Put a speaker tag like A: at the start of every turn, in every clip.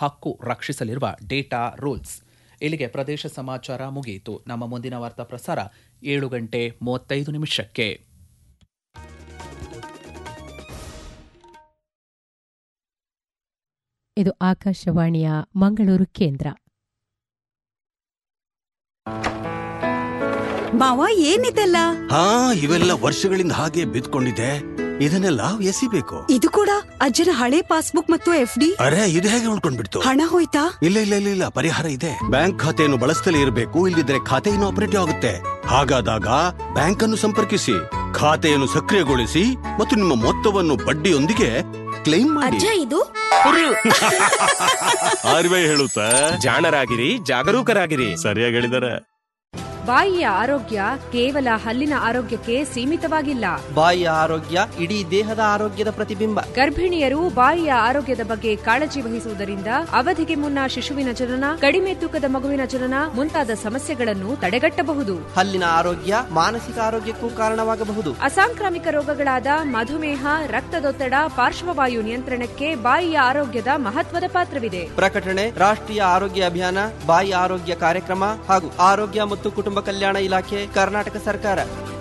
A: ಹಕ್ಕು ರಕ್ಷಿಸಲಿರುವ data rules ಇಲ್ಲಿಗೆ ಪ್ರದೇಶ ಸಮಾಚಾರ ಮುಗಿಯಿತು ನಮ್ಮ ಮುಂದಿನ ವಾರ್ತಾ ಪ್ರಸಾರ ಏಳು ಗಂಟೆ ಮೂವತ್ತೈದು ನಿಮಿಷಕ್ಕೆ
B: ಇದು ಆಕಾಶವಾಣಿಯ ಮಂಗಳೂರು ಕೇಂದ್ರ
C: ಮಾವ ಏನಿದೆಲ್ಲ
D: ಹಾ ಇವೆಲ್ಲ ವರ್ಷಗಳಿಂದ ಹಾಗೆ ಬಿದ್ಕೊಂಡಿದೆ ಇದನ್ನೆಲ್ಲ ಎಸಿಬೇಕು
C: ಇದು ಕೂಡ ಅಜ್ಜನ ಹಳೆ ಪಾಸ್ಬುಕ್ ಮತ್ತು ಎಫ್ ಡಿ
D: ಅರೆ ಇದು ಹೇಗೆ ಉಳ್ಕೊಂಡ್ಬಿಡ್ತು
C: ಹಣ ಹೋಯ್ತಾ
D: ಇಲ್ಲ ಇಲ್ಲ ಇಲ್ಲ ಇಲ್ಲ ಪರಿಹಾರ ಇದೆ ಬ್ಯಾಂಕ್ ಖಾತೆಯನ್ನು ಬಳಸ್ತಲೇ ಇರಬೇಕು ಇಲ್ಲದಿದ್ರೆ ಖಾತೆ ಇನ್ಆಪರೇಟಿವ್ ಆಗುತ್ತೆ ಹಾಗಾದಾಗ ಬ್ಯಾಂಕ್ ಅನ್ನು ಸಂಪರ್ಕಿಸಿ ಖಾತೆಯನ್ನು ಸಕ್ರಿಯಗೊಳಿಸಿ ಮತ್ತು ನಿಮ್ಮ ಮೊತ್ತವನ್ನು ಬಡ್ಡಿಯೊಂದಿಗೆ ಕ್ಲೈಮ್ ಮಾಡಿ
E: ಅಜ್ಜ ಇದು
D: ಆರ್ ಬಿ ಐ ಹೇಳುತ್ತಾ
F: ಜಾಣರಾಗಿರಿ ಜಾಗರೂಕರಾಗಿರಿ
D: ಸರಿಯಾಗಿ ಹೇಳಿದಾರೆ
G: ಬಾಯಿಯ ಆರೋಗ್ಯ ಕೇವಲ ಹಲ್ಲಿನ ಆರೋಗ್ಯಕ್ಕೆ ಸೀಮಿತವಾಗಿಲ್ಲ
H: ಬಾಯಿಯ ಆರೋಗ್ಯ ಇಡೀ ದೇಹದ ಆರೋಗ್ಯದ ಪ್ರತಿಬಿಂಬ
G: ಗರ್ಭಿಣಿಯರು ಬಾಯಿಯ ಆರೋಗ್ಯದ ಬಗ್ಗೆ ಕಾಳಜಿ ವಹಿಸುವುದರಿಂದ ಅವಧಿಗೆ ಮುನ್ನ ಶಿಶುವಿನ ಜನನ ಕಡಿಮೆ ತೂಕದ ಮಗುವಿನ ಜನನ ಮುಂತಾದ ಸಮಸ್ಯೆಗಳನ್ನು ತಡೆಗಟ್ಟಬಹುದು
H: ಹಲ್ಲಿನ ಆರೋಗ್ಯ ಮಾನಸಿಕ ಆರೋಗ್ಯಕ್ಕೂ ಕಾರಣವಾಗಬಹುದು
G: ಅಸಾಂಕ್ರಾಮಿಕ ರೋಗಗಳಾದ ಮಧುಮೇಹ ರಕ್ತದೊತ್ತಡ ಪಾರ್ಶ್ವವಾಯು ನಿಯಂತ್ರಣಕ್ಕೆ ಬಾಯಿಯ ಆರೋಗ್ಯದ ಮಹತ್ವದ ಪಾತ್ರವಿದೆ
H: ಪ್ರಕಟಣೆ ರಾಷ್ಟ್ರೀಯ ಆರೋಗ್ಯ ಅಭಿಯಾನ ಬಾಯಿ ಆರೋಗ್ಯ ಕಾರ್ಯಕ್ರಮ ಹಾಗೂ ಆರೋಗ್ಯ ಮತ್ತು ಕುಟುಂಬ ಕಲ್ಯಾಣ ಇಲಾಖೆ ಕರ್ನಾಟಕ ಸರ್ಕಾರ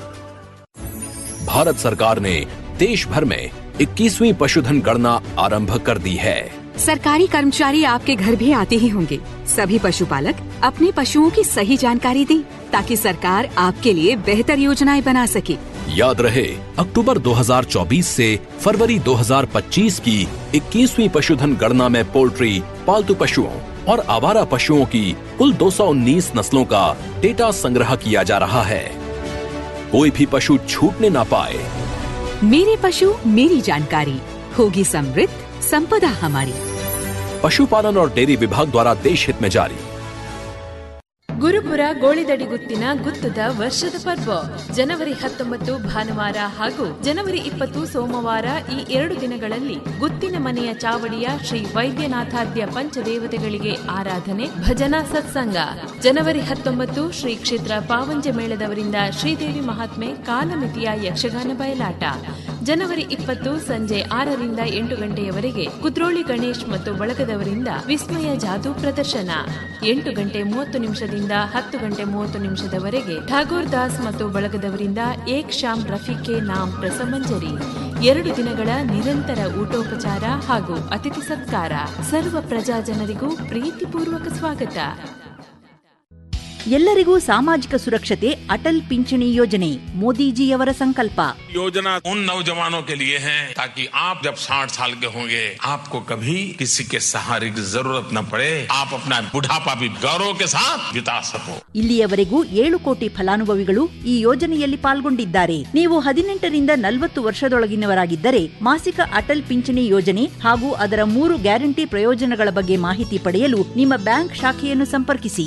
I: भारत सरकार ने देश भर में 21वीं पशुधन गणना आरंभ कर दी है
E: सरकारी कर्मचारी आपके घर भी आते ही होंगे सभी पशुपालक अपने पशुओं की सही जानकारी दें ताकि सरकार आपके लिए बेहतर योजनाएं बना सके
I: याद रहे अक्टूबर 2024 से फरवरी 2025 की 21वीं पशुधन गणना में पोल्ट्री पालतू पशुओं और आवारा पशुओं की कुल 219 नस्लों का डेटा संग्रह किया जा रहा है कोई भी पशु छूटने ना पाए
E: मेरे पशु मेरी जानकारी होगी समृद्ध संपदा हमारी
I: पशुपालन और डेयरी विभाग द्वारा देश हित में जारी
G: ಗುರುಪುರ ಗೋಳಿದಡಿ ಗುತ್ತಿನ ಗುತ್ತದ ವರ್ಷದ ಪರ್ವ ಜನವರಿ ಹತ್ತೊಂಬತ್ತು ಭಾನುವಾರ ಹಾಗೂ ಜನವರಿ ಇಪ್ಪತ್ತು ಸೋಮವಾರ ಈ ಎರಡು ದಿನಗಳಲ್ಲಿ ಗುತ್ತಿನ ಮನೆಯ ಚಾವಡಿಯ ಶ್ರೀ ವೈದ್ಯನಾಥಾದ್ಯ ಪಂಚದೇವತೆಗಳಿಗೆ ಆರಾಧನೆ ಭಜನಾ ಸತ್ಸಂಗ ಜನವರಿ ಹತ್ತೊಂಬತ್ತು ಶ್ರೀ ಕ್ಷೇತ್ರ ಪಾವಂಜ ಮೇಳದವರಿಂದ ಶ್ರೀದೇವಿ ಮಹಾತ್ಮೆ ಕಾಲಮಿತಿಯ ಯಕ್ಷಗಾನ ಬಯಲಾಟ ಜನವರಿ ಇಪ್ಪತ್ತು ಸಂಜೆ ಆರರಿಂದ ಎಂಟು ಗಂಟೆಯವರೆಗೆ ಕುದ್ರೋಳಿ ಗಣೇಶ್ ಮತ್ತು ಬಳಗದವರಿಂದ ವಿಸ್ಮಯ ಜಾದೂ ಪ್ರದರ್ಶನ ಎಂಟು ಗಂಟೆ ಮೂವತ್ತು ನಿಮಿಷದಿಂದ ಹತ್ತು ಗಂಟೆ ಮೂವತ್ತು ನಿಮಿಷದವರೆಗೆ ಠಾಗೋರ್ ದಾಸ್ ಮತ್ತು ಬಳಗದವರಿಂದ ಏಕ್ ಶಾಮ್ ರಫಿಕೆ ನಾಮ್ ರಸಮಂಜರಿ ಎರಡು ದಿನಗಳ ನಿರಂತರ ಊಟೋಪಚಾರ ಹಾಗೂ ಅತಿಥಿ ಸತ್ಕಾರ ಸರ್ವ ಪ್ರಜಾ ಜನರಿಗೂ ಪ್ರೀತಿಪೂರ್ವಕ ಸ್ವಾಗತ
J: ಎಲ್ಲರಿಗೂ ಸಾಮಾಜಿಕ ಸುರಕ್ಷತೆ ಅಟಲ್ ಪಿಂಚಣಿ ಯೋಜನೆ ಮೋದಿಜಿಯವರ ಸಂಕಲ್ಪ
K: योजना उन नौजवानों के लिए है ताकि आप जब 60 साल के होंगे आपको कभी किसी के सहारे की जरूरत न पड़े आप अपना बुढ़ापा भी गौरव के साथ बिता सको
J: ಇಲ್ಲಿಯವರೆಗೂ ಏಳು ಕೋಟಿ ಫಲಾನುಭವಿಗಳು ಈ ಯೋಜನೆಯಲ್ಲಿ ಪಾಲ್ಗೊಂಡಿದ್ದಾರೆ ನೀವು ಹದಿನೆಂಟರಿಂದ ನಲವತ್ತು ವರ್ಷದೊಳಗಿನವರಾಗಿದ್ದರೆ ಮಾಸಿಕ ಅಟಲ್ ಪಿಂಚಣಿ ಯೋಜನೆ ಹಾಗೂ ಅದರ ಮೂರು ಗ್ಯಾರಂಟಿ ಪ್ರಯೋಜನಗಳ ಬಗ್ಗೆ ಮಾಹಿತಿ ಪಡೆಯಲು ನಿಮ್ಮ ಬ್ಯಾಂಕ್ ಶಾಖೆಯನ್ನು ಸಂಪರ್ಕಿಸಿ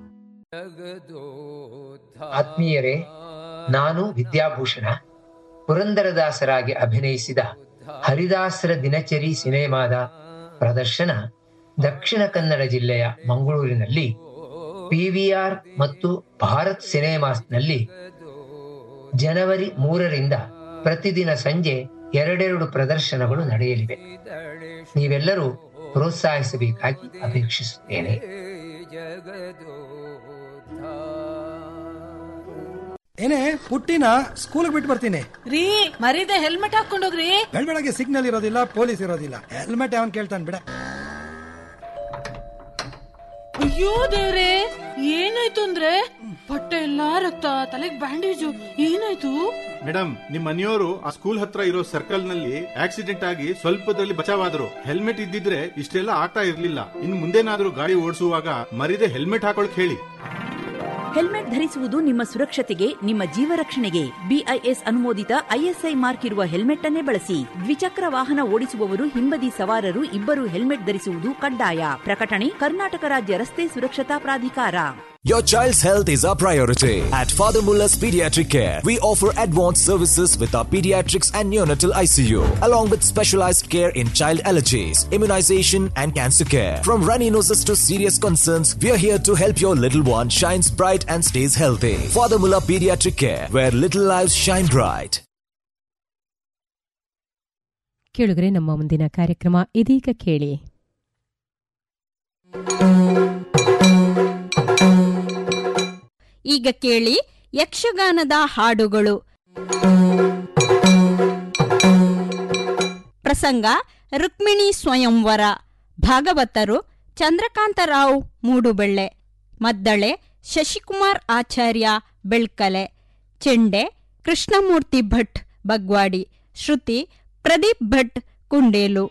L: ಆತ್ಮೀಯರೇ ನಾನು ವಿದ್ಯಾಭೂಷಣ ಪುರಂದರದಾಸರಾಗಿ ಅಭಿನಯಿಸಿದ ಹರಿದಾಸರ ದಿನಚರಿ ಸಿನಿಮಾದ ಪ್ರದರ್ಶನ ದಕ್ಷಿಣ ಕನ್ನಡ ಜಿಲ್ಲೆಯ ಮಂಗಳೂರಿನಲ್ಲಿ ಪಿವಿಆರ್ ಮತ್ತು ಭಾರತ್ ಸಿನಿಮಾಸ್ನಲ್ಲಿ ಜನವರಿ ಮೂರರಿಂದ ಪ್ರತಿದಿನ ಸಂಜೆ ಎರಡೆರಡು ಪ್ರದರ್ಶನಗಳು ನಡೆಯಲಿವೆ ನೀವೆಲ್ಲರೂ ಪ್ರೋತ್ಸಾಹಿಸಬೇಕಾಗಿ ಅಪೇಕ್ಷಿಸುತ್ತೇನೆ
M: ಏನೇ ಪುಟ್ಟಿನ ಸ್ಕೂಲ್ ಬಿಟ್ಟು ಬರ್ತೀನಿ
N: ರೀ ಮರೀದೆ ಹೆಲ್ಮೆಟ್ ಹಾಕೊಂಡೋಗ್ರಿ
M: ಬೆಳಗ್ಗೆ ಸಿಗ್ನಲ್ ಇರೋದಿಲ್ಲ ಪೊಲೀಸ್ ಇರೋದಿಲ್ಲ ಹೆಲ್ಮೆಟ್ ಯಾವನ್ ಕೇಳ್ತಾನೆ ಬಿಡ
N: ಅಯ್ಯೋ ದೇವ್ರೆ ಏನಾಯ್ತು ಅಂದ್ರೆ ಬಟ್ಟೆ ಎಲ್ಲಾ ರಕ್ತ ತಲೆಗ್ ಬ್ಯಾಂಡೇಜು ಏನಾಯ್ತು
O: ಮೇಡಮ್ ನಿಮ್ ಮನೆಯವರು ಆ ಸ್ಕೂಲ್ ಹತ್ರ ಇರೋ ಸರ್ಕಲ್ ನಲ್ಲಿ ಆಕ್ಸಿಡೆಂಟ್ ಆಗಿ ಸ್ವಲ್ಪದಲ್ಲಿ ಬಚಾವಾದ್ರು ಹೆಲ್ಮೆಟ್ ಇದ್ದಿದ್ರೆ ಇಷ್ಟೆಲ್ಲ ಆಗ್ತಾ ಇರ್ಲಿಲ್ಲ ಇನ್ ಮುಂದೇನಾದ್ರೂ ಗಾಡಿ ಓಡಿಸುವಾಗ ಮರಿದೆ ಹೆಲ್ಮೆಟ್ ಹಾಕೊಳಕ್ ಹೇಳಿ
J: ಹೆಲ್ಮೆಟ್ ಧರಿಸುವುದು ನಿಮ್ಮ ಸುರಕ್ಷತೆಗೆ ನಿಮ್ಮ ಜೀವ ರಕ್ಷಣೆಗೆ ಬಿಐಎಸ್ ಅನುಮೋದಿತ ಐಎಸ್ಐ ಮಾರ್ಕ್ ಇರುವ ಹೆಲ್ಮೆಟ್ ಅನ್ನೇ ಬಳಸಿ ದ್ವಿಚಕ್ರ ವಾಹನ ಓಡಿಸುವವರು ಹಿಂಬದಿ ಸವಾರರು ಇಬ್ಬರು ಹೆಲ್ಮೆಟ್ ಧರಿಸುವುದು ಕಡ್ಡಾಯ ಪ್ರಕಟಣೆ ಕರ್ನಾಟಕ ರಾಜ್ಯ ರಸ್ತೆ ಸುರಕ್ಷತಾ ಪ್ರಾಧಿಕಾರ
P: Your child's health is our priority. At Father Muller's Pediatric Care, we offer advanced services with our pediatrics and neonatal ICU, along with specialized care in child allergies, immunization, and cancer care. From runny noses to serious concerns, we are here to help your little one shines bright and stays healthy. Father Muller Pediatric Care, where little lives shine bright.
B: ಕೇಳುಗರೆ ನಮ್ಮ ಮುಂದಿನ ಕಾರ್ಯಕ್ರಮ ಇದೀಗ ಕೇಳಿ
Q: ಈಗ ಕೇಳಿ ಯಕ್ಷಗಾನದ ಹಾಡುಗಳು ಪ್ರಸಂಗ ರುಕ್ಮಿಣಿ ಸ್ವಯಂವರ ಭಾಗವತರು ಚಂದ್ರಕಾಂತರಾವ್ ಮೂಡುಬೆಳ್ಳೆ ಮದ್ದಳೆ ಶಶಿಕುಮಾರ್ ಆಚಾರ್ಯ ಬೆಳ್ಕಲೆ ಚೆಂಡೆ ಕೃಷ್ಣಮೂರ್ತಿ ಭಟ್ ಬಗ್ವಾಡಿ ಶ್ರುತಿ ಪ್ರದೀಪ್ ಭಟ್ ಕುಂಡೇಲು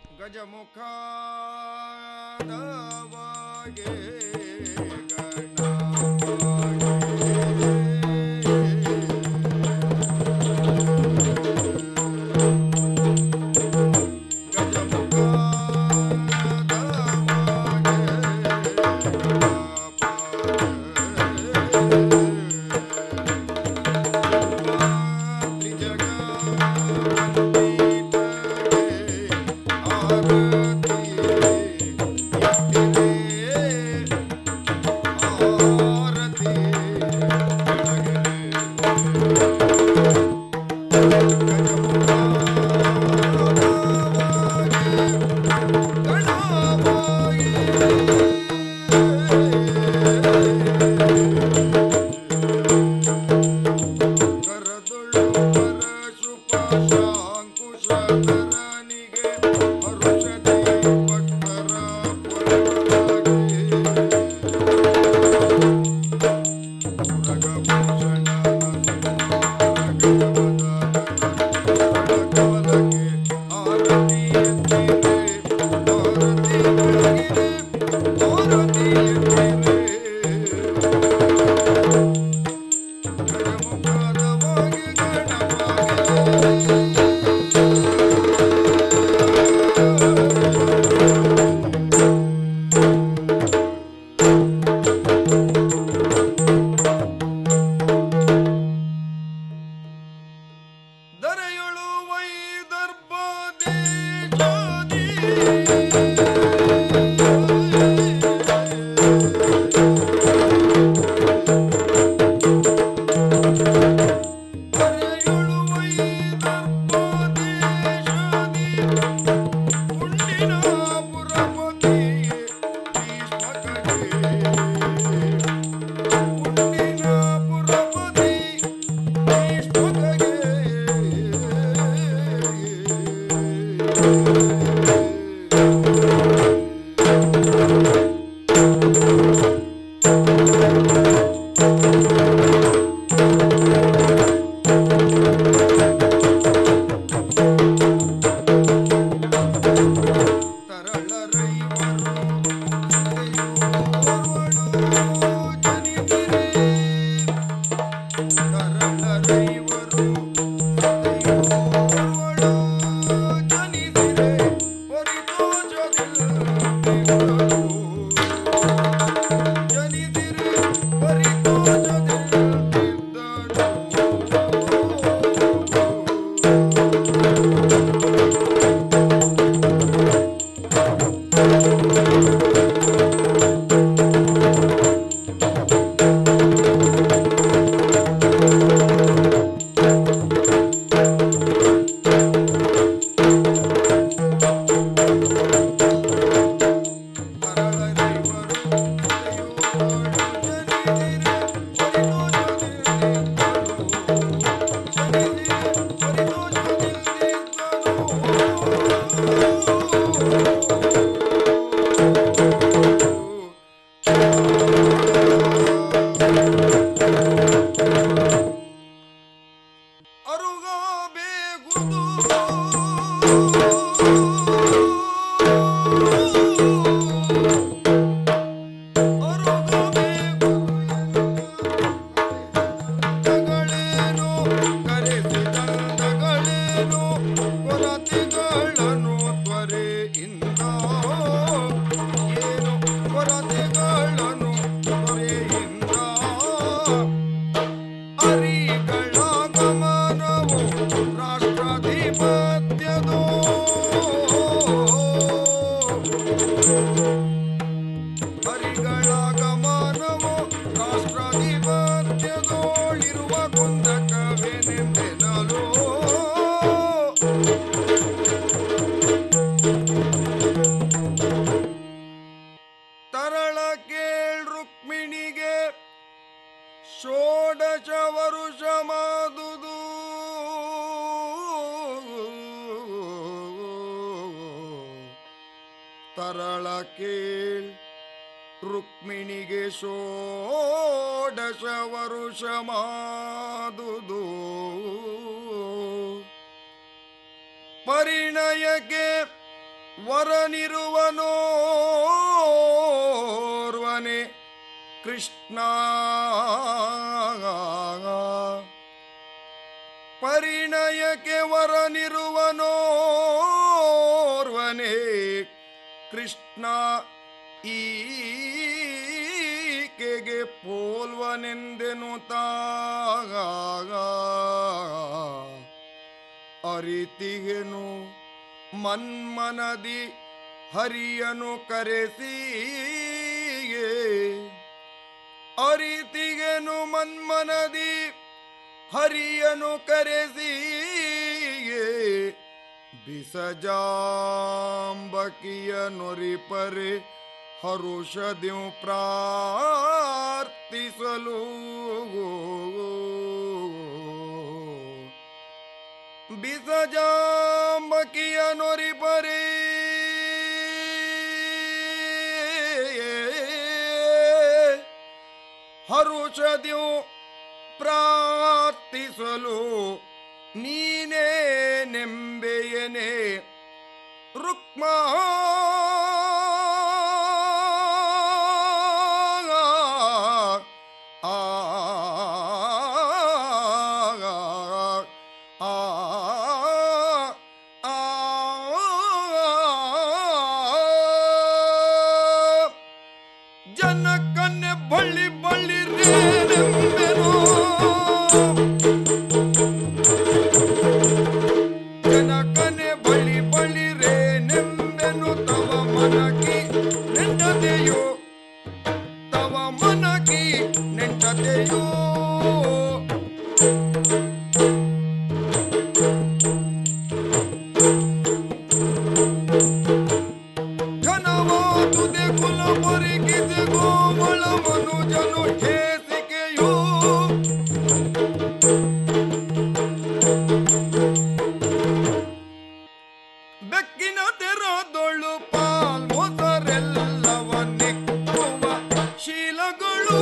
R: ಷೋಡಶ ವರುಷ ಮಾದುದು ತರಳ ಕೇಳ್ ರುಕ್ಮಿಣಿಗೆ ಷೋಡಶ ವರುಷ ಮಾದುದು ಪರಿಣಯಕ್ಕೆ ವರನಿರುವನೋರ್ವನೆ ಕೃಷ್ಣ ಪರಿಣಯಕ್ಕೆ ವರನಿರುವನೋರ್ವನೆ ಕೃಷ್ಣ ಈಕೆಗೆ ಪೋಲ್ವನೆಂದೆನು ತಾಗ ಅರಿತಿಗೆನು ಮನ್ಮನದಿ ಹರಿಯನು ಕರೆಸಿ ಅರಿತಿಗೆನು ಮನ್ಮನದಿ ಹರಿಯನು ಕರೆಸಿ ಬಿಸಜಾಂಬಕಿಯ ನೊರಿಪರೆ ಹರುಷದಿಂ ಪ್ರಾರ್ಥಿಸಲು ಬಿಸಜಾಂಬಕಿಯ ನೊರಿಪರೆ ಹರುಷದಿಂ ಪ್ರಾರ್ಥಿಸಲು ನೀನೇ ನೆಂಬೆಯನೆ ರುಕ್ಮ ಆ ಜನಕನ್ನೆ ಬಳ್ಳಿ ಬಳ್ಳಿ ರೇನೆಂಬೆನೋ ಜನಕನೆ ಬಳಿ ಬಳಿ ರೇನೆಂಬೆನು ತವ ಮನಕಿ ನೆಂಟತೆಯೋ ತವ ಮನಕಿ ನೆಂಟತೆಯೋ ಘನವಾದುದೆ ಕುಲ ಬರಿಗಿದೆ ಗೋಮಳ ಮನುಜನು ಹೇಸಿಕೆಯೋ ಬೆಕ್ಕಿನ ತೆರದೊಳ್ಳು ಪಾಲ್ ಮೊಸರೆಲ್ಲವನ್ನೆಕ್ಕುವ ಶೀಲಗಳು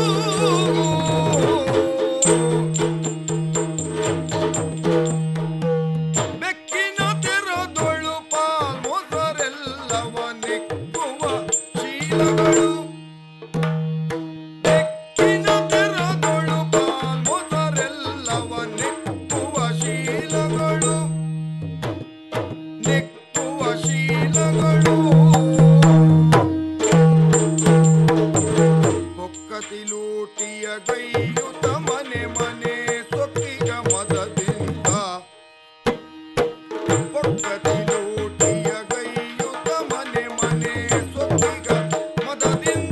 R: ಬೆಕ್ಕಿನ ತೆರದೊಳ್ಳು ಪಾಲ್ ಮೊಸರೆಲ್ಲವನ್ನೆಕ್ಕುವ ಶೀಲಗಳು ಬೆಕ್ಕಿನ ತೆರದೊಳ್ಳು ಪಾಲ್ ಮೊಸರೆಲ್ಲವನ್ನೆಕ್ಕುವ ಶೀಲಗಳು ನೆಕ್ಕುವ ಶೀಲಗಳು ಪೊಕ್ಕತಿಲೂಟಿಯ ಗೈಯುತ ಮನೆ ಮನೆ ಸೊಕ್ಕಿಗ ಮದದಿಂದ ಪೊಕ್ಕತಿಲೂಟಿಯ ಗೈಯುತ ಮನೆ ಮನೆ ಸೊಕ್ಕಿಗ ಮದದಿಂದ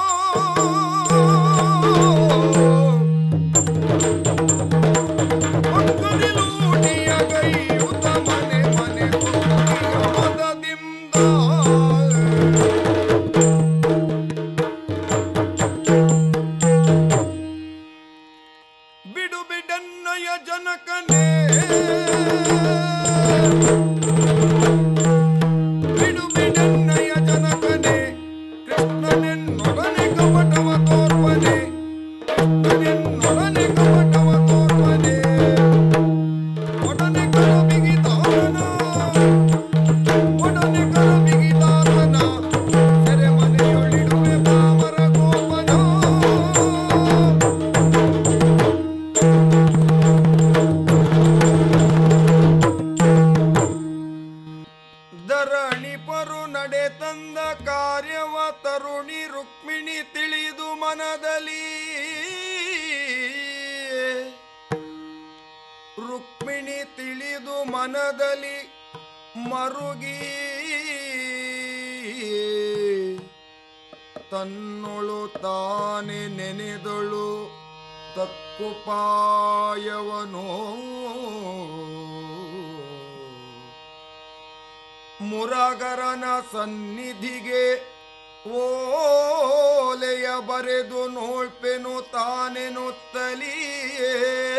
R: ಪೊಕ್ಕತಿಲೂಟಿಯ ಗೈಯುತ ಮನೆ ಮನೆ ಸೊಕ್ಕಿಗ ಮದದಿಂದ ಬಿಡು ಬಿಡನ್ನಯ ಜನಕನೇ ಬಿಡು ಬಿಡನ್ನಯ ಜನಕನೇ ಕೃಷ್ಣನೆನ್ನೊಡನೆ ಕಪಟವ ತೋರ್ಪನೆ ಕೃಷ್ಣನೆನ್ನೊಡನೆ ಕಪಟವ ತೋರ್ಪನೆ ಒಡನೆ ಕರ ಬಿಗಿದಾರನ ಒಡನೆ ಕರ ಬಿಗಿದಾರನ ಸೆರೆ ಮನೆಯೊಳಿಡುವೆ ಬಾಮರ ಗೋಪನ ಧರಣಿ ಪರು ನಡೆ ತಂದ ಕಾರ್ಯವ ತರುಣಿ ರುಕ್ಮಿಣಿ ತಿಳಿದು ಮನದಲ್ಲಿ ರುಕ್ಮಿಣಿ ತಿಳಿದು ಮನದಲ್ಲಿ ಮರುಗಿ ತನ್ನೊಳು ತಾನೆ ನೆನೆದಳು ತಕ್ಕುಪಾಯವನೋ ಮುರಗರನ ಸನ್ನಿಧಿಗೆ ಓಲೆಯ ಬರೆದು ನೋಳ್ಪೆನು ತಾನೆನುತ್ತಲಿಯೇ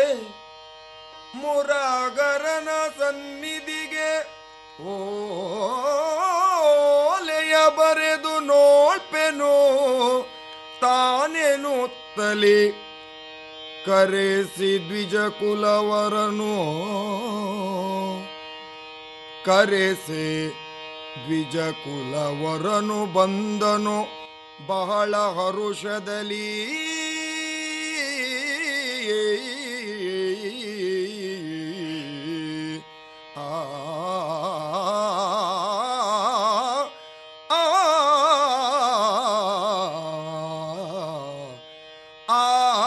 R: ಮುರಾಗರನ ಸನ್ನಿಧಿಗೆ ಓಲೆಯ ಬರೆದು ನೋಳ್ಪೆನು ತಾನೆನುತ್ತಲಿ ಕರೆಸಿ ದ್ವಿಜ ಕುಲವರನು ಕರೆಸಿ ದ್ವಿಜ ಕುಲವರನು ಬಂದನು ಬಹಳ ಹರುಷದಲ್ಲಿ ಆ ಆ ಆ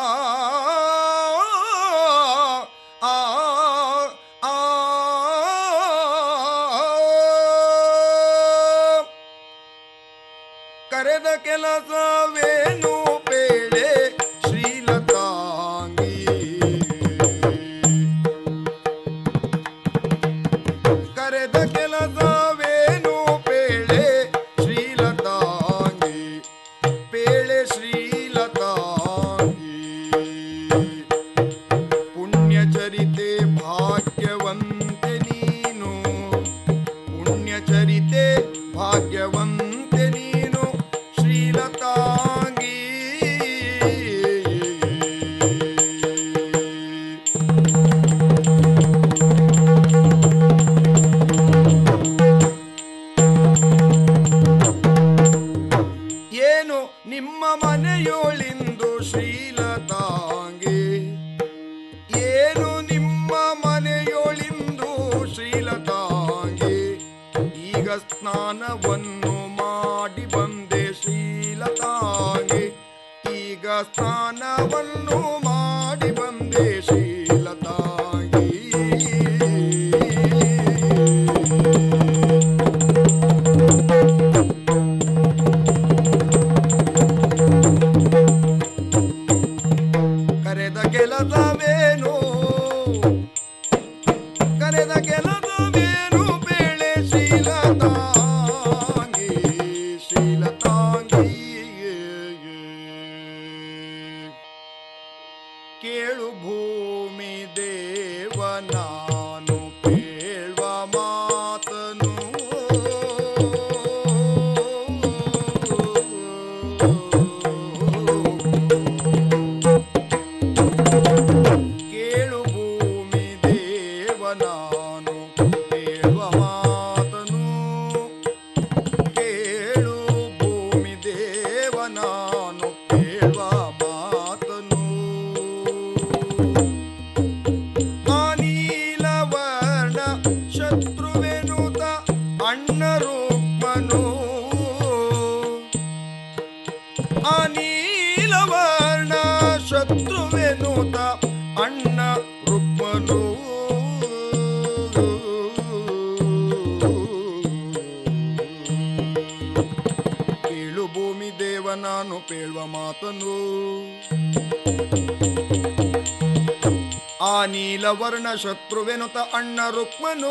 R: ಕರೆದ ಕೆಲಸವೇನು ಬೇಳೆ ಶ್ರೀಲತಾಂಗಿ ಕರೆದ ಕೆಲಸವೇನು ಬೇಳೆ ಶ್ರೀಲತಾಂಗಿ ಬೇಳೆ ಶ್ರೀಲತಾಂಗಿ ಪುಣ್ಯಚರಿತೆ ಭಾಗ್ಯವಂತೆ ನೀನು ಪುಣ್ಯಚರಿತೆ ಭಾಗ್ಯವಂತೆ ನೀನು ಶ್ರೀಲತಾಂಗಿ ಏನು ನಿಮ್ಮ ಮನೆಯೋಳಿಂದು ಶ್ರೀಲತಾಂಗಿ ಏನು ನಿಮ್ಮ ಮನೆಯೋಳಿಂದು ಶ್ರೀಲತಾಂಗಿ ಈಗ ಸ್ನಾನವನ್ನು ಮಾಡಿ ಬಂದೆ ಶ್ರೀಲತಾಂಗಿ ಈಗ ಸ್ನಾನವನ್ನು ಮಾಡಿ ಬಂದೆ ಶ್ರೀಲತಾಂಗಿ ಕರೆದ ಕೆಲಸವೇನು ಕರೆದ ಕೆಲಸವೇನು ಬೇಳೆ ಶೀಲತಾಂಗಿ ಶೀಲತಾಂಗಿ ಕೇಳು ಭೂಮಿ ದೇವ ನಾನು ಕೇಳುವ ಮಾತನು ಕೇಳು ಭೂಮಿ ದೇವ ನಾನು ಕೇಳುವ ಮಾತನು ಕೇಳು ಭೂಮಿ ದೇವ ನಾನು ಕೇಳುವ ಮಾತನು ಅನಿಲವರ್ಣ ಶತ್ರುವೆನುತ ಅಣ್ಣ ರೂಪನು ಅನಿಲವರ್ಣ ಶತ್ರುವೆನುತ ಅಣ್ಣ ರುಕ್ಮನು ಕೇಳು ಭೂಮಿ ದೇವ ನಾನು ಪೇಳುವ ಮಾತನು ಆ ನೀಲವರ್ಣ ಶತ್ರುವೆನುತ ಅಣ್ಣ ರುಕ್ಮನು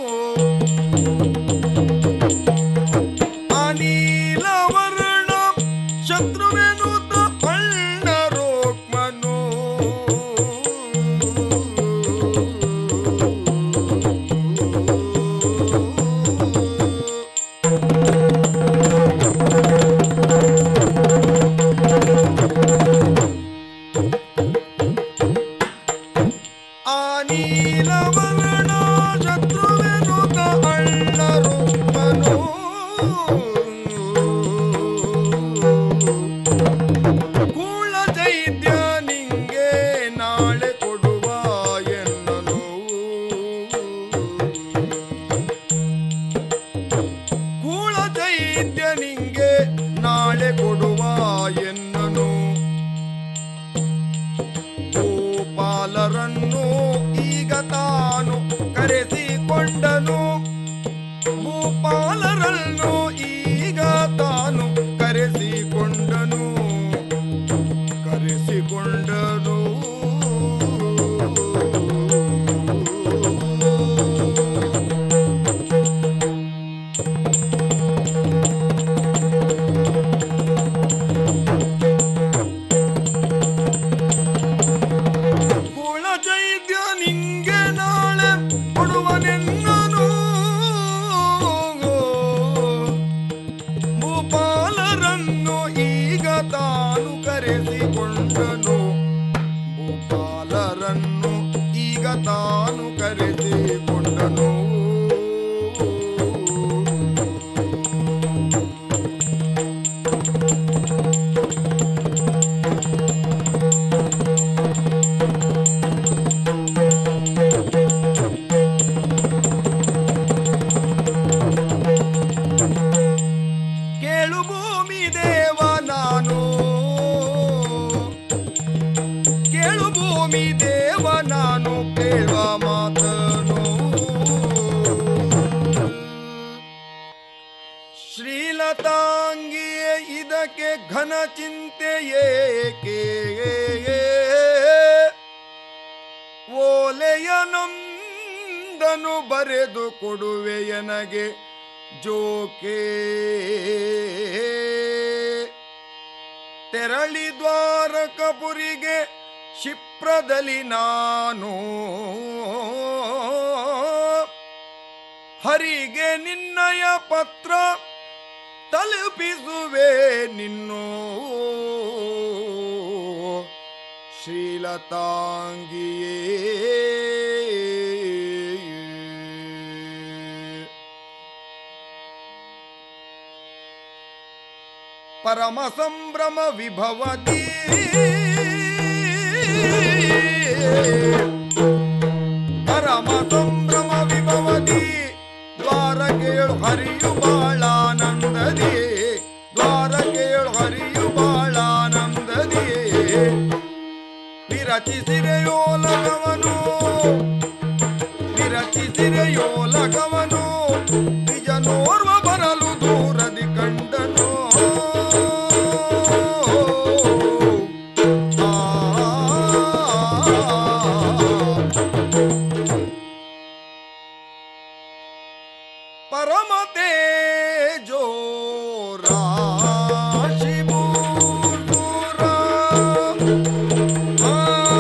R: ಆ ನೀಲವರ್ಣ ಶತ್ರುವೆನುತ ಅಣ್ಣ ರುಕ್ಮನು ಆ ನೀಲವರ್ಣ ಶತ್ರುವೆನುತ ಅಣ್ಣ ರುಕ್ಮನು ಕರೆಸಿಕೊಂಡನು ಭೂಪಾಲರನ್ನು ಈಗ ತಾನು ಕರೆಸಿಕೊಂಡನು ಕೇಳು ಭೂಮಿ ದೇವ ನಾನು ಕೇಳು ಭೂಮಿ ದೇವ ನಾನು ಕೇಳುವ ಮಾತನು ಶ್ರೀಲತಾಂಗಿಯೇ ಇದಕ್ಕೆ ಘನ ಚಿಂತೆ ಏಕೆ ಓಲೆಯನೊಂದನು ಬರೆದು ಕೊಡುವೆಯನಗೆ ಜೋಕೆ ತೆರಳಿ ದ್ವಾರಕಪುರಿಗೆ ಕ್ಷಿಪ್ರದಲ್ಲಿ ನಾನು ಹರಿಗೆ ನಿನ್ನಯ ಪತ್ರ ತಲುಪಿಸುವೆ ನಿನ್ನೋ ಶ್ರೀಲತಾಂಗಿಯೇ ಪರಮ ಸಂಭ್ರಮ ವಿಭವದಿ ಪರಮ ಸಂಭ್ರಮ ವಿಭವದಿ ದ್ವಾರ ಕೇಳು ಹರಿಯು ಬಾಳಾನಂದದಿ ದ್ವಾರ ಕೇಳು ಹರಿಯು ಬಾಳಾನಂದದಿ ವಿರಚಿಸಿರೆಯೋ ಲಗವನು ವಿರಚಿಸಿರೆಯೋ ಲಗವನು ನಿಜನೋರ್ವ ಬರಲು ದೂರದಿ ಕಂಡನು ಪರಮ ತೇಜೋ ರಾಶಿ ಮೂರ್ಧುರ. ಆ,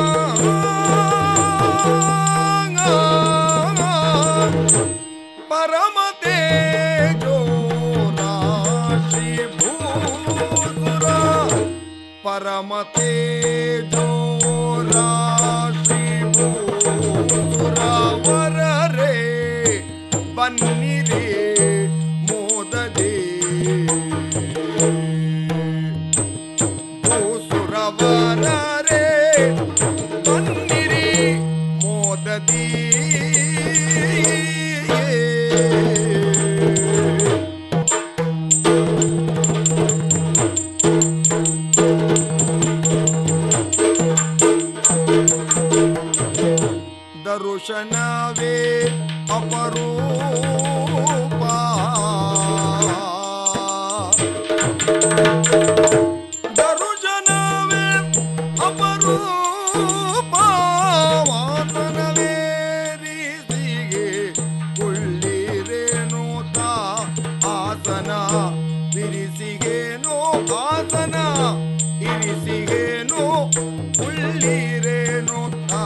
R: ಆ, ಆ. ಪರಮ ತೇಜೋ ರಾಶಿ ಭೂಸುರ ಪರಮ ತೇಜೋ ರಾಶಿ ಭೂಸುರ ವರರೇ ಬನ್ನಿರಿ ಮೋದದೆ ಭೂಸುರವರರೇ ಬನ್ನಿರಿ ಮೋದದಿ ದರುಶನವೇ ಅಪರೂಪ ದರುಶನವೇ ಅಪರೂಪ ವಾಸನವೇರಿಸಿಗೆ ಕೊಳ್ಳಿರೇನು ತಾ ಆಸನ ಬಿರಿಸಿಗೇನು ಆಸನ ಇರಿಸಿಗೇನು ಉಳ್ಳಿರೇನು ತಾ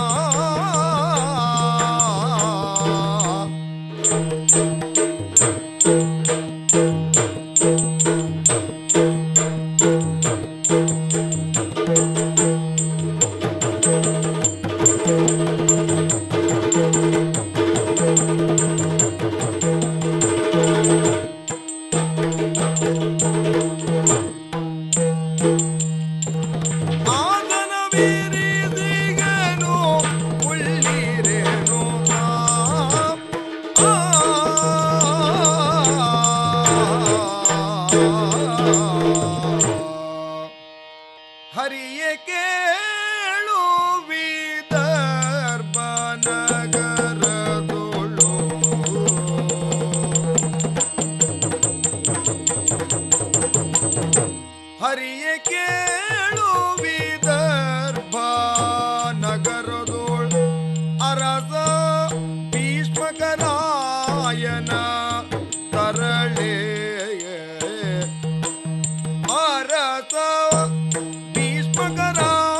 R: ಆದನವೀರಿದಿಗೇನು ಉಳ್ಳಿರೇನು ತಾ ಹರಿಯ ಕೇಳು ವಿದರ್ಭ ನಗರದೊಳು ಹರಿಯ ಕೇಳು ವಿದರ್ಭ ನಗರದೊಳು ಅರಸ ಭೀಷ್ಮಕರಾಯನ ತರಳೆ ಅರಸ ಭೀಷ್ಮಕರಾಯನ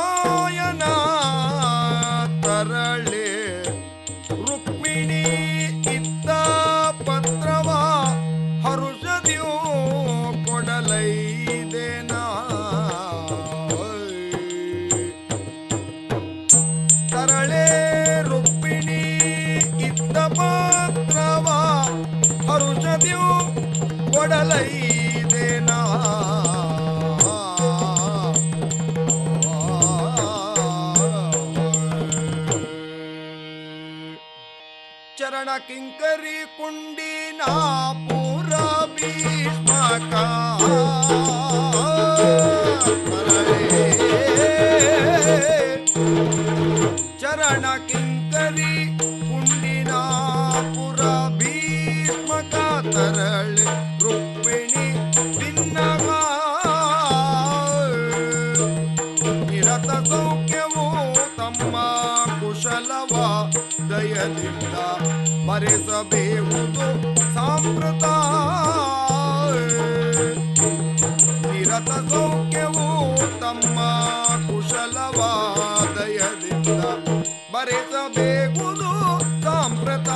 R: ತರಳೆ ರುಕ್ಮಿಣಿ ಇತ್ತ ಪತ್ರವ ಹರುಷದಿಯೋ ಕೊಡಲೈದೆನಾ ಕಿಂಕರಿ ಕುಂಡಿನ ಪುರ ಭೀಷ್ಮಕ ಚರಣ ಕಿಂಕರಿ ಕುಂಡಿನ ಪುರ ಭೀಷ್ಮಕ ತರಳೆ ರುಕ್ಮಿಣಿ ಭಿನ್ನಗ ನಿರತ ಸೌಖ್ಯವೋ ತಮ್ಮ ಕುಶಲವ ದಯದಿಂದ ಮರೆಸಬೇವುದು ಸಾಂಪ್ರತ ನಿರತ ಸೌಖ್ಯವೋ ತಮ್ಮ ಕುಶಲವ ದಯದಿಂದ ಮರೆಸಬೇವುದು ಸಾಂಪ್ರತ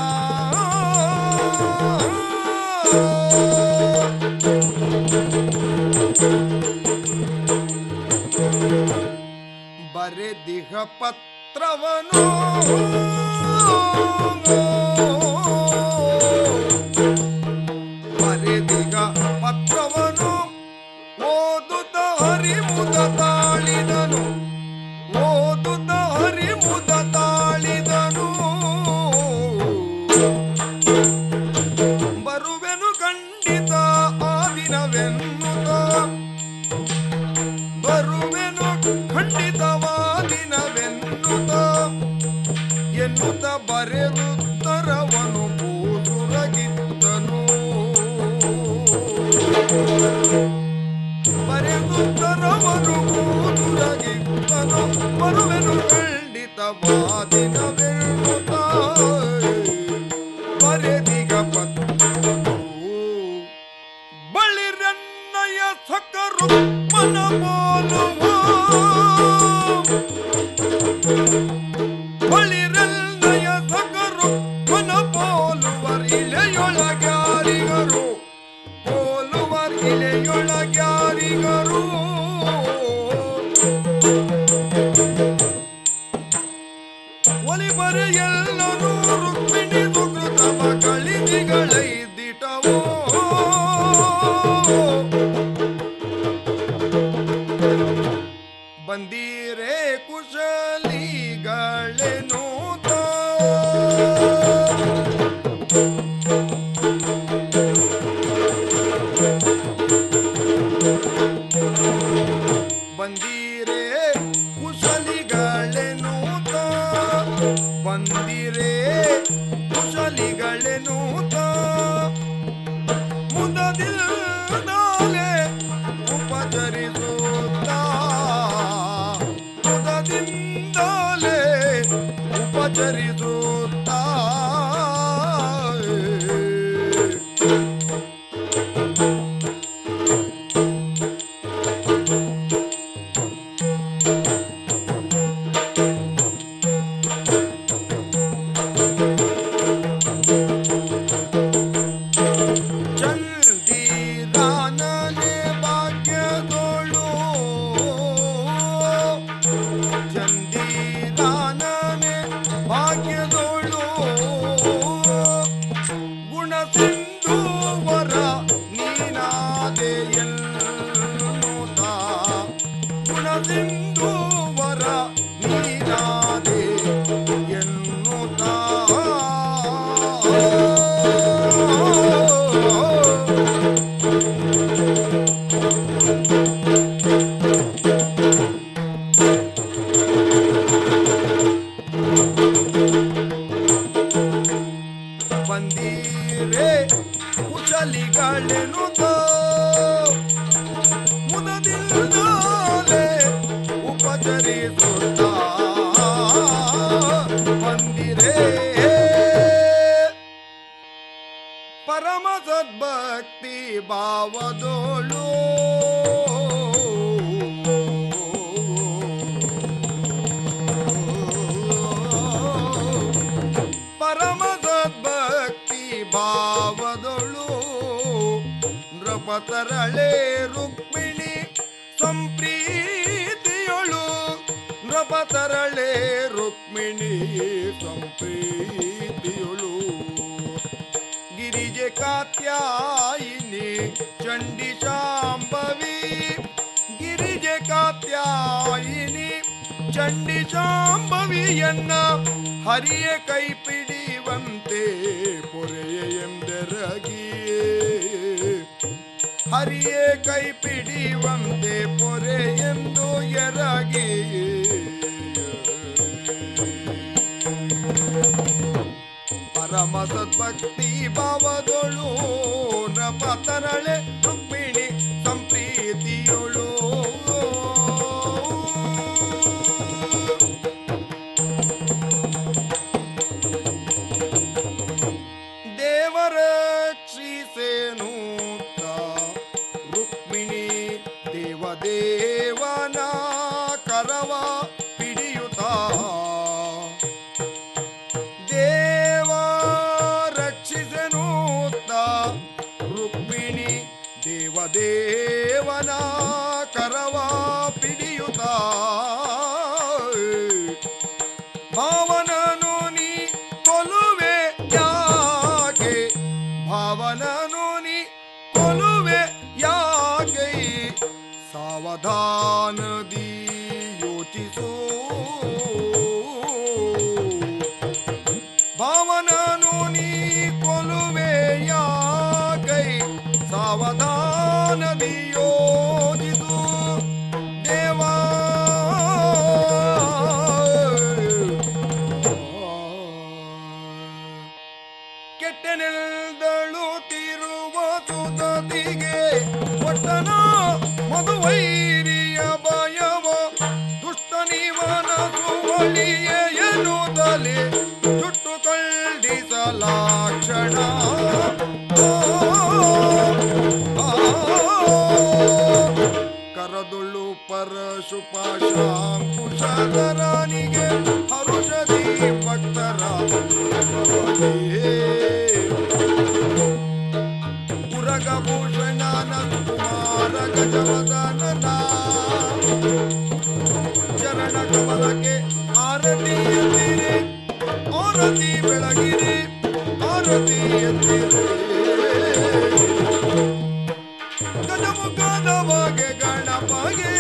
R: ಬರೆದಿಹ ಪತ್ರವನು ಬರೆದಿಗ ಪತ್ರವನು ಓದುತ್ತ ಹರಿಮುದ ತಾಳಿದನು ಓದುತ್ತ ಹರಿಮುದ ತಾಳಿದನು ಬರುವೆನು ಖಂಡಿತ ಆ ದಿನವೆನ್ನುತ್ತ ಬರುವೆನು ಖಂಡಿತವಾದಿನವೆನ್ನುತ್ತ ಎನ್ನುತ್ತ ಬರೆದುತ್ತರವನು ಕೂಸುರಗಿದ್ದನು ಬರೆದುತ್ತರವನು ಕೂಸುರಗಿದ್ದನು ಬರುವೆನು ಖಂಡಿತವಾದಿನವೆನ್ನುತ್ತ ಬರೆದಿಗ ಪತ್ರವನು ಬಳಿರನ್ನಯ ಸಕರು ಮನ ಬೋಲುವ ಬಳಿರನ್ನಯ ಸಕರು ಮನ ಪೋಲುವರ್ ಇಲೆಯೊಳಗ್ಯಾರಿಗರು ಪೋಲುವರ್ ಇಲೆಯೊಳಗ್ಯಾರಿಗರು ಒಲಿಬರೆ ಎಲ್ಲರೂ ರುಕ್ಮಿಣಿ ಸುಕೃತವ ಕಳಿದಿಗಳೈದಿಟವೋ ಬಂದೀರೇ ಕುಶಲಿಗಳೆನು ಬಂದೀರೇ ಕುಶಲಿಗಳೆನು ಬಂದಿರೇ ಕುಶಲಿಗಳೆನು ಮುದದಿಲ್ದಾಲೆ ಉಪಚರಿಸುತ್ತ ಮುದದಿಂದಾಲೆ ಉಪಚರಿಸುತ್ತ ಚಂದಿರಾನನೆ ಭಾಗ್ಯದೋಳು ಚಂದಿರಾನನೆ ಭಾಗ್ಯದೋಳು ಗುಣ ಸಿಂಧುವರ ನೀನಾದೆ ಎನ್ನುತ್ತ ಗುಣ ಸಿಂಧುವರ ನೀನಾದೆ ಎನ್ನುತ್ತ ಬಂದೀರೆ ಕುಶಲಿಗಳೆನು ಮುದದಿಲ್ದಾಲೆ ಉಪಚರಿಸುತ್ತ ಬಂದಿರೆ ಪರಮ ಸದ್ಭಕ್ತಿ ಭಾವದೋಳು ಪರಮ ಸದ್ಭಕ್ತಿ ಭಾವದೊಳು ನೃಪತರಳೆ ರುಕ್ಮಿಣಿ ಸಂಪ್ರೀತಿಯೊಳು ನೃಪತರಳೆ ರುಕ್ಮಿಣಿ ಸಂಪ್ರೀತಿಯೊಳು ಗಿರಿಜೆ ಕಾತ್ಯಾಯಿನಿ ಚಂಡಿ ಶಾಂಭವಿ ಗಿರಿಜೆ ಕಾತ್ಯಾಯಿನಿ ಚಂಡಿ ಶಾಂಭವಿಯನ್ನ ಹರಿಯ ಕೈ ಪಿಡಿವಂತೆ ಹರಿಯೇ ಕೈ ಪಿಡಿಯುವಂತೆ ಪೊರೆ ಎಂದು ಎರಗಿ ಪರಮ ಸದ್ಭಕ್ತಿ ಭಾವದೊಳು ನಪತರಳೆ ರುಕ್ಮಿಣಿ ಸಂಪ್ರೀತಿಯೊಳು ದೇವರಕ್ಷಿಸೇನೂತ ರುಕ್ಮಿಣಿ ದೇವದೇವನ ಕರವ ಪಿಡಿಯುತ್ತ ದೇವ ರಕ್ಷಿಸನೂತ ರುಕ್ಮಿಣಿ ದೇವದೇವನ ಕರವ ಪಿಡಿಯುತ್ತ ಭಾವನನು ನೀ ಕೊಲುವೆ ಯಾಕೆ ಭಾವನನು ನೀ ಕೊಲುವೆ ಯಾಕೆ ಸಾವಧಾನದಿ ಯೋಚಿಸು ಭಾವನನು ನೀ ಕೊಲುವೆ ಯಾಕೆ ಸಾವಧಾನದಿ ಯೋಚಿಸು ದೇವಾ ಕೆಟ್ಟನೆಲ್ದಳು ತಿರುವ ಸುತತಿಗೆ ಒಟ್ಟನ ಮಧುವೈರಿಯ ಭಯವ ದುಷ್ಟ ನಿವನ ಸುವಳಿಯ ಎನ್ನುತ್ತಲೇ ಜುಟ್ಟು ಕಳ್ಳಿಸಲಾಕ್ಷಣ ಕರದುಳ್ಳು ಪರಶುಪಾಶಾಂಕುಶಧರಾನಿಗೆ ಹರುಷದಿ ಭಕ್ತರ ಪುರಗಭೂಷಣನ ಕುಮಾರ ಗಜವದನ ಚರಣ ಕಮಲಕ್ಕೆ ಆರತಿ ಎತ್ತಿರಿ ಆರತಿ ಬೆಳಗಿರಿ ಆರತಿ ಎತ್ತಿರಿ ಗಜಮುಖದ ಬಗೆ ಗಣಪಗೆ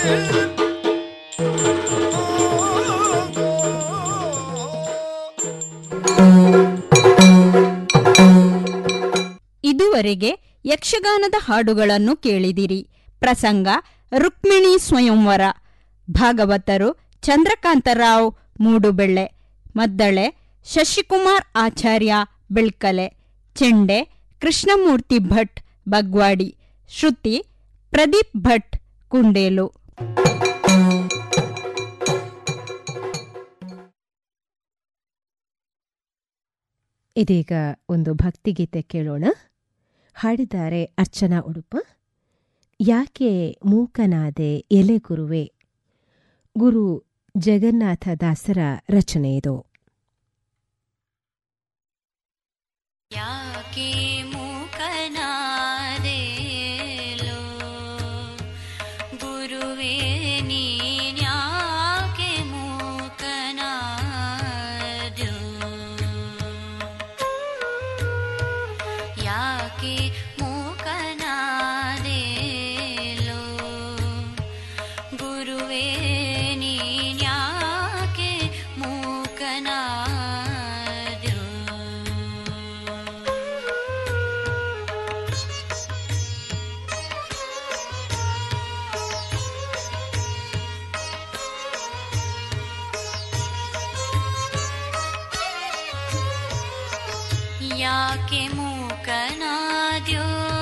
Q: ಇದುವರೆಗೆ ಯಕ್ಷಗಾನದ ಹಾಡುಗಳನ್ನು ಕೇಳಿದಿರಿ ಪ್ರಸಂಗ ರುಕ್ಮಿಣಿ ಸ್ವಯಂವರ ಭಾಗವತರು ಚಂದ್ರಕಾಂತರಾವ್ ಮೂಡುಬೆಳ್ಳೆ ಮದ್ದಳೆ ಶಶಿಕುಮಾರ್ ಆಚಾರ್ಯ ಬೆಳ್ಕಲೆ ಚೆಂಡೆ ಕೃಷ್ಣಮೂರ್ತಿ ಭಟ್ ಬಗ್ವಾಡಿ ಶ್ರುತಿ ಪ್ರದೀಪ್ ಭಟ್ ಕುಂಡೇಲು
B: ಇದೀಗ ಒಂದು ಭಕ್ತಿಗೀತೆ ಕೇಳೋಣ ಹಾಡಿದ್ದಾರೆ ಅರ್ಚನಾ ಉಡುಪ ಯಾಕೆ ಮೂಕನಾದೆ ಎಲೆ ಗುರುವೆ ಗುರು ಜಗನ್ನಾಥ ದಾಸರ ರಚನೆ ಇದು
S: ಯಾಕೆ ಮೂಕನಾದೇಲೋ ಗುರುವೇ ನೀನ್ಯಾಕೆ ಮೂಕನಾದ್ಯೋ ಯಾಕೆ ಮೂಕನಾದೇಲೋ ಗುರುವೇ ನೀನ್ಯಾಕೆ ಮೂಕನಾದ್ಯೋ ಯಾಕೆ ಮೂಕನಾದ್ಯೋ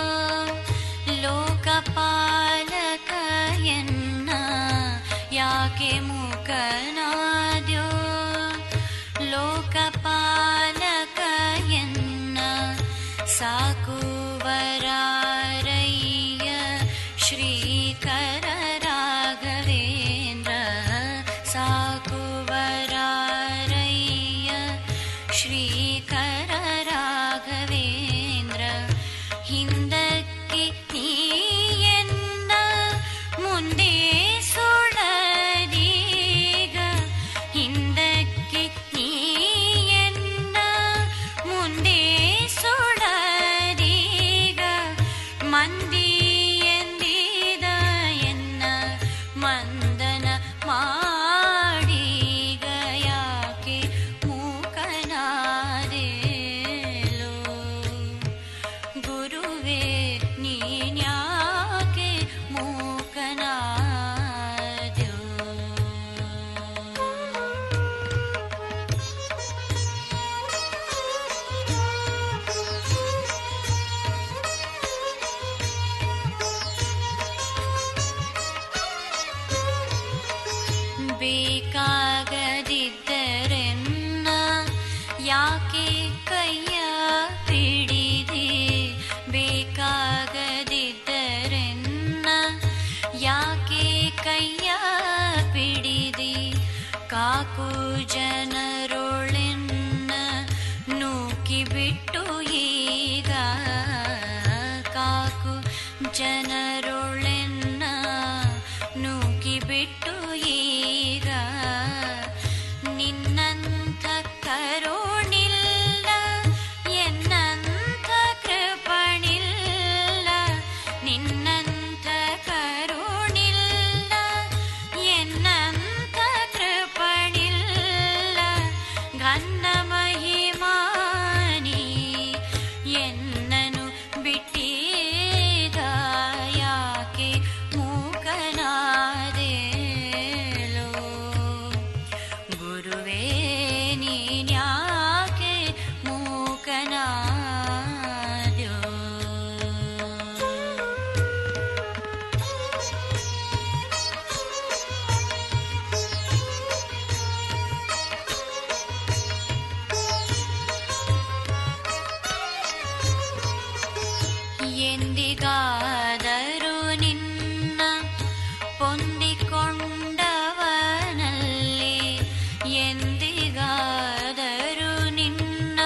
S: ಲೋಕಪಾಲಕ ಎನ್ನ ಯಾಕೆ ಮೂಕನಾದ್ಯೋ ಲೋಕಪಾಲಕ ಎನ್ನ ಸಾಕುವರಾರಯ್ಯ ಶ್ರೀಕರ ರಾಘವೇಂದ್ರ ಸಾಕುವರಾರಯ್ಯ ಶ್ರೀಕರ ರಾಘವೇಂದ್ರ ಹಿಂದಕ್ಕೆ ನೀಯನ್ನ ಮುಂದೆ ಸುಳದೀಗ ಹಿಂದಕ್ಕೆ ನೀಯನ್ನ ಮುಂದೆ ಸುಳದೀಗ ಮಂದಿ ಎಂದಿದ ಎನ್ನ ಮಂದನ ಮಾಡೀಗ ಯಾಕೆ ಮೂಕನಾದೇಲೋ ಗುರುವೇ ನೀನ್ಯಾಕೆ ಬೇಕಾಗದಿದ್ದರೆನ್ನ ಯಾಕೆ ಕೈಯ ಪಿಡಿದೆ ಬೇಕಾಗದಿದ್ದರೆನ್ನ ಯಾಕೆ ಕೈಯ ಪಿಡಿದೆ ಕಾಕು ಜನರೊಳೆನ್ನ ನೂಕಿ ಬಿಟ್ಟು ಈಗ ಕಾಕು ಜನರೊಳೆನ್ನ ನೂಕಿ ಬಿಟ್ಟು ಈಗ ನಿನ್ನಂಥ ಕರುಣಿಲ್ಲ ಎನ್ನಂಥ ಕೃಪಣಿಲ್ಲ ನಿನ್ನಂಥ ಕರುಣಿಲ್ಲ ಎನ್ನಂಥ ಕೃಪಣಿಲ್ಲ ಘನ್ನ ಮಹಿಮಾನಿ ಎನ್ನನು ಬಿಟ್ಟೀಗ ಯಾಕೆ ಮೂಕನಾದೇಲೋ ಗುರುವೇ ನೀನ್ಯಾಕೆ ಮೂಕನಾದ್ಯೋ ಎಂದಿಗಾದರೂ ನಿನ್ನ ಪೊಂದಿಕೊಂಡವನಲ್ಲಿ ಎಂದಿಗಾದರೂ ನಿನ್ನ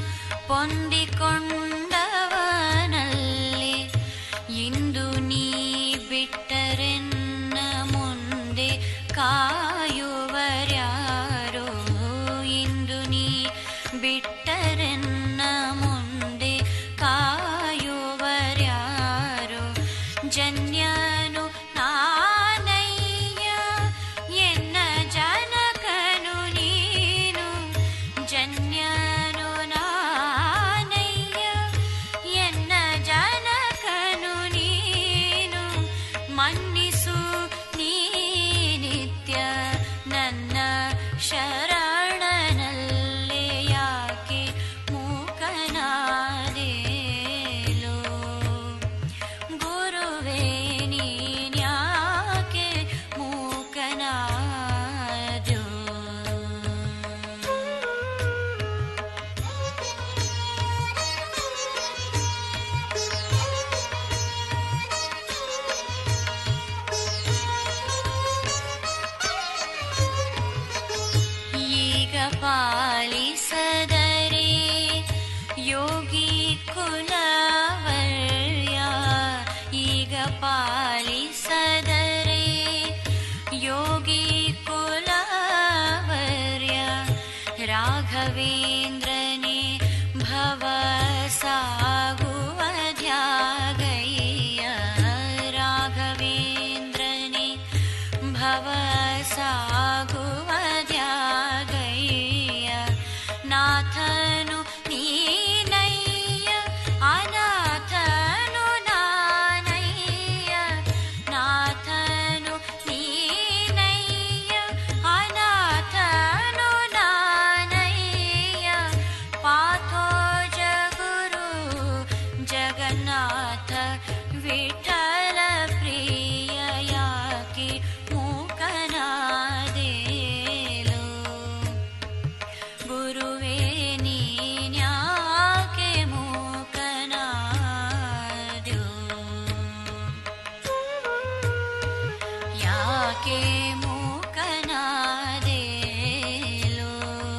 S: ಪೊಂದಿಕೊಂಡವನಲ್ಲಿ ಇಂದು ನೀ ಬಿಟ್ಟರೆನ್ನ ಮುಂದೆ ಕಾಯುವರ್ಯಾರೋ ಇಂದು ನೀ ಬಿಟ್ಟರೆನ್ನ ಮುಂದೆ ಕಾಯುವರ್ಯಾರೋ ಜನ್ಯನು ನಾನಯ್ಯ ಎನ್ನ ಜನಕನು ನೀನು ಜನ್ಯನು ನಾನಯ್ಯ ಎನ್ನ ಜನಕನು ನೀನು ಮನ್ನಿಸು ನೀ ನಿತ್ಯ ನನ್ನ ಶರಣನಲ್ಲೇ ಯಾಕೆ ಮೂಕನಾದೇಲೋ ಗುರುವೇ ನೀನ್ಯಾಕೆ ಮೂಕನಾದ್ಯೋ ಈಗ ಪಾಲಿಸದರೆ ಯೋಗಿ ಕುಲವರ್ಯ ಈಗ ಪಾಲಿಸದರೆ ಯೋಗಿ ಕುಲವರ್ಯ ರಾಘವೇಂದ್ರನೇ ಭವ ಸಾಗುವ ಧ್ಯಾಗಯ್ಯ ರಾಘವೇಂದ್ರನೇ ಭವ ಸಾಗುವ ಧ್ಯಾಗಯ್ಯ ನಾಥನು ನೀನಯ್ಯ ಅನಾಥನು ನಾನಯ್ಯ ನಾಥನು ನೀನಯ್ಯ ಅನಾಥನು ನಾನಯ್ಯ ಪಾಥೋ ಜಗುರು ಜಗನ್ನಾಥ ವಿಠಲ ಪ್ರಿಯ ಯಾಕೆ ಮೂಕನಾದೇಲೋ ಗುರುವೇ ನೀನ್ಯಾಕೆ ಮೂಕನಾದ್ಯೋ ಯಾಕೆ ಮೂಕನಾದೇಲೋ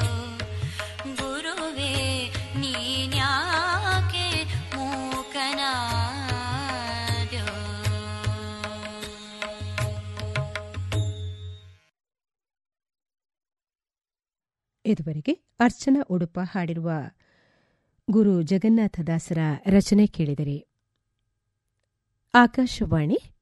S: ಗುರುವೇ ನೀನ್ಯಾಕೆ ಮೂಕನಾದ್ಯೋ
B: ಇದುವರೆಗೆ ಅರ್ಚನಾ ಉಡುಪ ಹಾಡಿರುವ ಗುರು ಜಗನ್ನಾಥದಾಸರ ರಚನೆ ಕೇಳಿದಿರಿ ಆಕಾಶವಾಣಿ